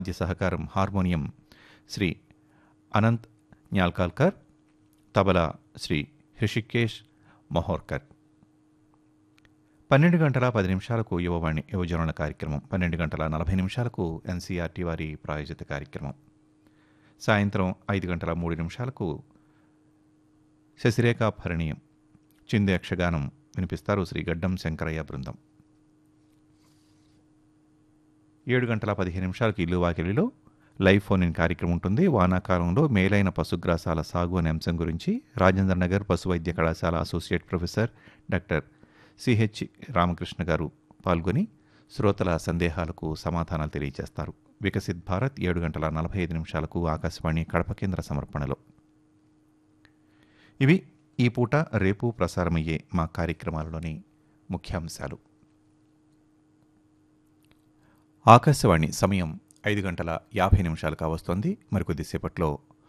మధ్య సహకారం హార్మోనియం శ్రీ అనంత్ న్యాల్కాల్కర్ తబలా శ్రీ హృషికేష్ మహోర్కర్ పన్నెండు గంటల పది నిమిషాలకు యువవాణి యువజనుల కార్యక్రమం పన్నెండు గంటల నలభై నిమిషాలకు ఎన్సీఆర్టీ వారి ప్రాయోజిత కార్యక్రమం సాయంత్రం ఐదు గంటల మూడు నిమిషాలకు శశిరేఖ భరణీయం చిందే యక్షగానం వినిపిస్తారు శ్రీ గడ్డం శంకరయ్య బృందం ఏడు గంటల పదిహేను నిమిషాలకు ఇల్లు వాకిలిలో లైవ్ ఫోన్ ఇన్ కార్యక్రమం ఉంటుంది వానాకాలంలో మేలైన పశుగ్రాసాల సాగు అనే అంశం గురించి రాజేంద్ర నగర్ పశు వైద్య కళాశాల associate professor doctor CH Ramakrishna గారు పాల్గొని శ్రోతల సందేహాలకు సమాధానాలు తెలియజేస్తారు వికసిత్ భారత్ ఏడు గంటల నలభై ఐదు నిమిషాలకు ఆకాశవాణి కడప కేంద్ర సమర్పణలో ఇవి ఈ పూట రేపు ప్రసారమయ్యే మా కార్యక్రమాలలోని ముఖ్యాంశాలు ఆకాశవాణి సమయం ఐదు గంటల యాభై నిమిషాలు కావస్తోంది మరికొద్దిసేపట్లో